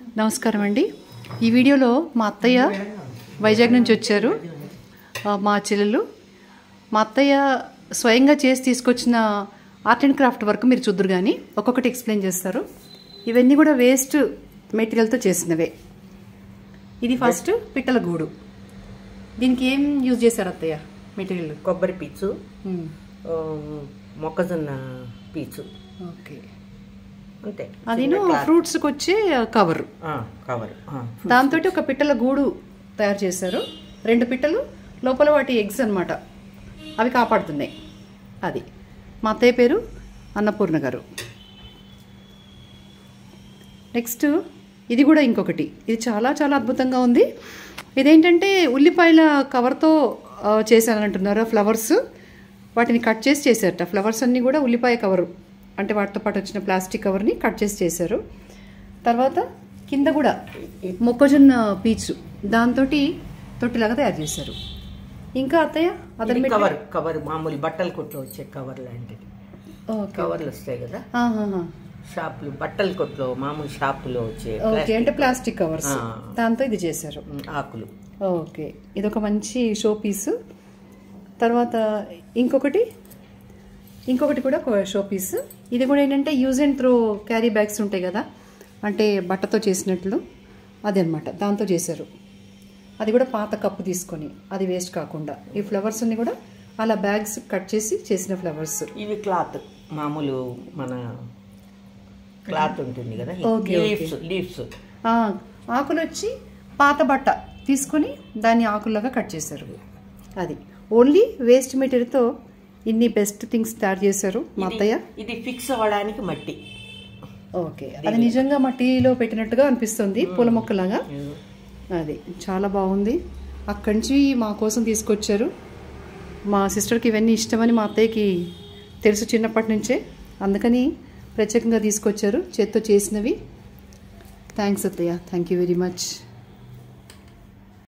నమస్కారం అండి ఈ వీడియోలో మా అత్తయ్య వైజాగ్ నుంచి వచ్చారు ఆ, మా చెల్లెలు మా అత్తయ్య స్వయంగా చేసి తీసుకొచ్చిన ఆర్ట్ అండ్ క్రాఫ్ట్ వర్క్ మీరు చూద్దరు కానీ ఒక్కొక్కటి ఎక్స్ప్లెయిన్ చేస్తారు ఇవన్నీ కూడా వేస్ట్ మెటీరియల్తో చేసినవే ఇది ఫస్ట్ పిట్టల గూడు దీనికి ఏం యూజ్ చేశారు అత్తయ్య మెటీరియల్ కొబ్బరి పీచు ఆ, మొక్కజొన్న పీచు ఓకే అంతే అదిను ఫ్రూట్స్కి వచ్చే కవర్ ఆ, కవర్ ఆ. దాంతో ఒక పిట్టల గూడు తయారు చేశారు రెండు పిట్టలు లోపల వాటి ఎగ్స్ అన్నమాట అవి కాపాడుతున్నాయి అది మా అత్తయ్య పేరు అన్నపూర్ణ గారు నెక్స్ట్ ఇది కూడా ఇంకొకటి ఇది చాలా చాలా అద్భుతంగా ఉంది ఇదేంటంటే ఉల్లిపాయల కవర్తో ఆ, చేశానంటున్నారు ఫ్లవర్స్ వాటిని కట్ చేసి చేశారట ఫ్లవర్స్ అన్నీ కూడా ఉల్లిపాయ కవరు అంటే వాటితో పాటు వచ్చిన ప్లాస్టిక్ కవర్ని కట్ చేసి చేశారు తర్వాత కింద కూడా మొక్కజొన్న పీచు దాంతో తొట్టిలాగా తయారు చేశారు ఇంకా అత్తయ్య అతని ఇది కవర్ కవర్ మామూలు బట్టల కొట్లో వచ్చే కవర్ లాంటిది ఓకే కవర్లు వస్తాయి కదా ఆహాహా. షాపులు బట్టల కొట్లో మామూలు షాపులో వచ్చే ఓకే అంటే ప్లాస్టిక్ కవర్స్ ఆ. దాంతో ఇది చేశారు ఉమ్, ఆకులు ఓకే ఇదొక మంచి షో పీస్ తర్వాత ఇంకొకటి ఇంకొకటి కూడా ఒక షో పీస్ ఇది కూడా ఏంటంటే use and throw carry bags ఉంటాయి కదా అంటే బట్టతో చేసినట్లు అది అనమాట దాంతో చేశారు అది కూడా పాత కప్పు తీసుకొని అది వేస్ట్ కాకుండా ఈ ఫ్లవర్స్ అన్ని కూడా అలా బ్యాగ్స్ కట్ చేసి చేసిన ఫ్లవర్స్ ఇవి క్లాత్ మామూలు మన క్లాత్ ఉంటుంది కదా ఓకే, లీవ్స్ లీవ్స్ ఆ, ఆకులు వచ్చి పాత బట్ట తీసుకొని దాన్ని ఆకుల్లాగా కట్ చేశారు అది ఓన్లీ వేస్ట్ మెటీరియల్తో ఇన్ని బెస్ట్ థింగ్స్ తయారు చేశారు మా అత్తయ్య ఇది ఫిక్స్ అవ్వడానికి మట్టి ఓకే అది నిజంగా మట్టిలో పెట్టినట్టుగా అనిపిస్తుంది పూల మొక్కలాగా అది చాలా బాగుంది అక్కడి నుంచి మా కోసం తీసుకొచ్చారు మా సిస్టర్కి ఇవన్నీ ఇష్టమని మా అత్తయ్యకి తెలుసు చిన్నప్పటి నుంచే అందుకని ప్రత్యేకంగా తీసుకొచ్చారు చేత్తో చేసినవి థ్యాంక్స్ అత్తయ్య థ్యాంక్ యూ వెరీ మచ్